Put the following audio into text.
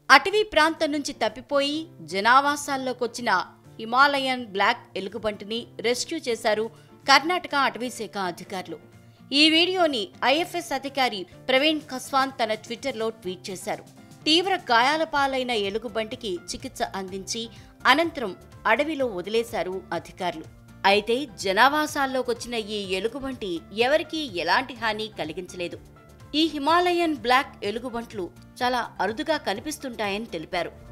అటవీ ప్రాంతం నుంచి తప్పిపోయి జనావాసాల్లోకొచ్చిన హిమాలయన్ బ్లాక్ ఎలుగుబంటిని రెస్క్యూ చేశారు కర్ణాటక అటవీ శాఖ అధికారులు ఈ వీడియోని ఐఎఫ్ఎస్ అధికారి ప్రవీణ్ ఖస్వాన్ తన ట్విట్టర్లో ట్వీట్ చేశారు తీవ్ర గాయాల పాలైన ఎలుగుబంటికి చికిత్స అందించి అనంతరం అడవిలో వదిలేశారు అధికారులు అయితే జనావాసాల్లోకొచ్చిన ఈ ఎలుగుబంటి ఎవరికీ ఎలాంటి హాని కలిగించలేదు ఈ హిమాలయన్ బ్లాక్ ఎలుగుబంట్లు చాలా అరుదుగా కనిపిస్తుంటాయని తెలిపారు